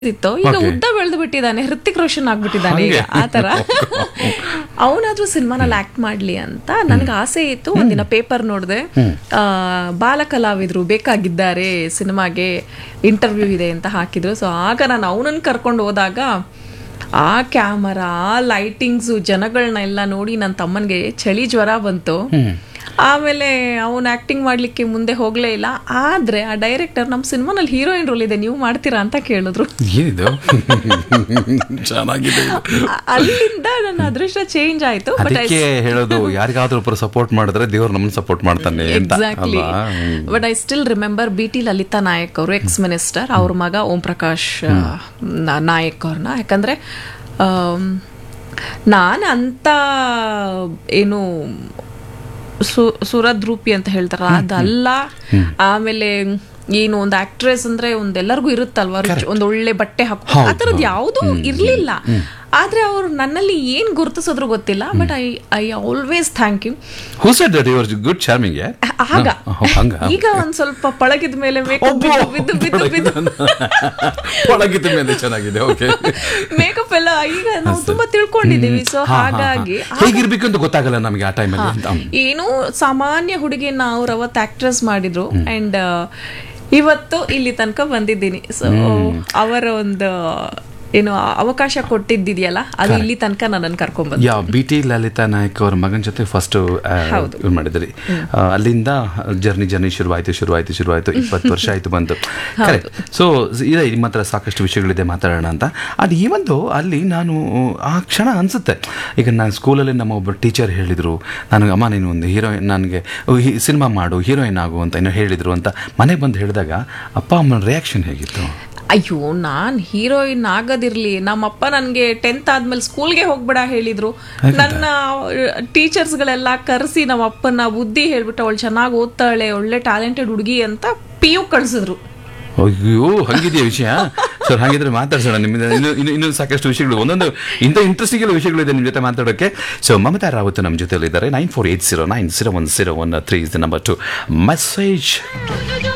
ಇತ್ತು ಈಗ Okay. ಉದ್ದ ಬೆಳೆದು ಬಿಟ್ಟಿದ್ದಾನೆ ಹೃತಿಕ್ ರೋಷನ್ ಆಗ್ಬಿಟ್ಟಿದ್ದಾನೆ ಈಗ ಹಂಗೆ? ಆತರ ಅವನಾದ್ರೂ ಸಿನಿಮಾನಲ್ಲಿ ಆಕ್ಟ್ ಮಾಡ್ಲಿ ಅಂತ ನನ್ಗೆ ಆಸೆ ಇತ್ತು ಒಂದಿನ ಪೇಪರ್ ನೋಡಿದೆ ಬಾಲ ಕಲಾವಿದ್ರು ಬೇಕಾಗಿದ್ದಾರೆ ಸಿನಿಮಾಗೆ ಇಂಟರ್ವ್ಯೂ ಇದೆ ಅಂತ ಹಾಕಿದ್ರು ಸೊ ಆಗ ನಾನು ಅವನನ್ನ ಕರ್ಕೊಂಡು ಹೋದಾಗ ಆ ಕ್ಯಾಮರಾ ಆ ಲೈಟಿಂಗ್ಸು ಜನಗಳನ್ನೆಲ್ಲ ನೋಡಿ ನನ್ನ ತಮ್ಮನಿಗೆ ಚಳಿ ಜ್ವರ ಬಂತು ಆಮೇಲೆ ಅವನು ಆಕ್ಟಿಂಗ್ ಮಾಡ್ಲಿಕ್ಕೆ ಮುಂದೆ ಹೋಗ್ಲೇ ಇಲ್ಲ ಆದ್ರೆ ಆ ಡೈರೆಕ್ಟರ್ ನಮ್ಮ ಸಿನಿಮಾನಲ್ಲಿ ಹೀರೋಯಿನ್ ರೋಲ್ ಇದೆ ನೀವು ಮಾಡ್ತೀರಾ ಅಂತ ಕೇಳಿದ್ರು ಏನಿದು ಚೆನ್ನಾಗಿದೆ ಇದು. ಅ- ಅಲ್ಲಿಂದ ನನ್ನ ಅದೃಷ್ಟ ಚೇಂಜ್ ಆಯ್ತು ಬಟ್ ಅದಕ್ಕೆ ಹೇಳೋದು ಯಾರಿಗಾದ್ರೂ ಒಬ್ಬರು ಸಪೋರ್ಟ್ ಮಾಡಿದ್ರೆ ದೇವ್ರು ನಮ್ಮನ್ನ ಸಪೋರ್ಟ್ ಮಾಡ್ತಾನೆ ಅಂತ ಎಕ್ಸಾಕ್ಟ್ಲಿ ಅಲ್ವಾ hmm. But I still remember B T Lalitha Naik ಅವರು ಎಕ್ಸ್ ಮಿನಿಸ್ಟರ್ ಅವ್ರ ಮಗ ಓಂ ಪ್ರಕಾಶ್ ಆ, ನಾ- ನಾಯಕ್ ಅವ್ರನ್ನ ಯಾಕಂದ್ರೆ ನಾನು ಅಂತ ಏನು ಸು ಸುರದ್ರೂಪಿ ಅಂತ ಹೇಳ್ತಾರ ಅದಲ್ಲ ಆಮೇಲೆ ಏನು ಒಂದು ಆಕ್ಟ್ರೆಸ್ ಅಂದ್ರೆ ಒಂದ್ ಎಲ್ಲರಿಗೂ ಇರುತ್ತಲ್ವಾ ರುಚಿ- ಒಂದ್ ಒಳ್ಳೆ ಬಟ್ಟೆ ಹಾಕೋ ಆ ಥರದ್ದು ಯಾವುದೂ ಇರ್ಲಿಲ್ಲ ಆದ್ರೆ ಅವ್ರು ನನ್ನಲ್ಲಿ ಏನ್ ಗುರುತಿಸೋದ್ರು ಗೊತ್ತಿಲ್ಲ but I I always thank you who said that your good charming ಆಗ ಹಂಗ ಈಗ ಒಂದ್ ಸ್ವಲ್ಪ ಪಳಗಿದ ಮೇಲೆ ಮೇಕಪ್ ಬಿದ್ದು ಬಿದ್ದು ಬಿದ್ದು ಬಿದ್ದು ಒಳಗಿದ ಮೇಲೆ ಚೆನ್ನಾಗಿದೆ ಓಕೆ ಮೇಕಪ್ ಎಲ್ಲ ಈಗ ನಾವು ತುಂಬಾ ತಿಳ್ಕೊಂಡಿದೀವಿ ಸೊ ಹಾಗಾಗಿ ಹೇಗಿರ್ಬೇಕು ಅಂತ ಗೊತ್ತಾಗಲ್ಲ ನಮಗೆ ಆ ಟೈಮಲ್ಲಿ ಅಂತ ಏನು ಸಾಮಾನ್ಯ ಹುಡುಗಿನ ಅವ್ರು ಅವತ್ತು ಆಕ್ಟ್ರೆಸ್ ಮಾಡಿದ್ರು ಅಂಡ್ ಇವತ್ತು ಇಲ್ಲಿ ತನಕ ಬಂದಿದ್ದೀನಿ ಸೊ ಅವರ ಒಂದು ಏನು ಅವಕಾಶ ಕೊಟ್ಟಿದ್ದಿದೆಯಲ್ಲ ಅದು ಇಲ್ಲಿ ತನಕ ನನ್ನನ್ನು ಕರ್ಕೊಂಡ್ ಬಂದು ಯಾ ಬಿ ಟಿ ಲಲಿತಾ ನಾಯಕ್ ಅವ್ರ ಮಗನ ಜೊತೆ ಫಸ್ಟ್ ಹೌದು. ಇವ್ರು ಮಾಡಿದ್ರಿ ಆ, ಅಲ್ಲಿಂದ ಜರ್ನಿ ಜರ್ನಿ ಶುರುವಾಯ್ತು ಶುರುವಾಯ್ತು ಶುರುವಾಯ್ತು ಇಪ್ಪತ್ತು ವರ್ಷ ಆಯ್ತು ಬಂತು ಕರೆಕ್ಟ್ ಸೊ ಇದೆ ನಿಮ್ಮ ಹತ್ರ ಸಾಕಷ್ಟು ವಿಷಯಗಳಿದೆ ಮಾತಾಡೋಣ ಅಂತ ಅದು ಈ ಒಂದು ಅಲ್ಲಿ ನಾನು ಆ ಕ್ಷಣ ಅನಿಸುತ್ತೆ ಈಗ ನಾನು ಸ್ಕೂಲಲ್ಲಿ ನಮ್ಮ ಒಬ್ಬ ಟೀಚರ್ ಹೇಳಿದರು ನನಗೆ ಅಮ್ಮ ನೀನು ಒಂದು ಹೀರೋಯಿನ್ ನನಗೆ ಸಿನಿಮಾ ಮಾಡು ಹೀರೋಯಿನ್ ಆಗು ಅಂತ ಏನೋ ಹೇಳಿದರು ಅಂತ ಮನೆಗೆ ಬಂದು ಹೇಳಿದಾಗ ಅಪ್ಪ ಅಮ್ಮನ ರಿಯಾಕ್ಷನ್ ಹೇಗಿತ್ತು ಅಯ್ಯೋ ನಾನ್ ಹೀರೋಯಿನ್ ಆಗೋದಿರ್ಲಿ ನಮ್ಮಪ್ಪ ನನ್ಗೆ ಟೆಂತ್ ಆದ್ಮೇಲೆ ಸ್ಕೂಲ್ಗೆ ಹೋಗ್ಬೇಡ ಹೇಳಿದ್ರು ನನ್ನ ಟೀಚರ್ಸ್ಗಳೆಲ್ಲ ಕರೆಸಿ ನಮ್ಮ ಅಪ್ಪನ ಬುದ್ಧಿ ಹೇಳ್ಬಿಟ್ಟು ಅವಳು ಚೆನ್ನಾಗಿ ಓದ್ತಾಳೆ ಒಳ್ಳೆ ಟ್ಯಾಲೆಂಟೆಡ್ ಹುಡುಗಿ ಅಂತ ಪಿ ಯು ಕಳ್ಸಿದ್ರು ಅಯ್ಯೋ ಹಂಗಿದೆಯಾ ವಿಷಯ ಸರ್ ಹಾಗಿದ್ರೆ ಮಾತಾಡ್ಸೋಣ ನಿಮ್ಮಿಂದ ಇನ್ನು ಇನ್ನು ಇನ್ನೂ ಸಾಕಷ್ಟು ವಿಷಯಗಳು ಒಂದೊಂದು ಇಂಥ ಇಂಟ್ರೆಸ್ಟಿಂಗ್ ಎಲ್ಲ ವಿಷಯಗಳಿದೆ ನಿಮ್ಮ ಜೊತೆ ಮಾತಾಡೋಕ್ಕೆ ಸೊ ಮಮತಾ ರಾವತ್ ನಮ್ಮ ಜೊತೆಲಿದ್ದಾರೆ nine four eight zero nine zero one zero one three is the number to message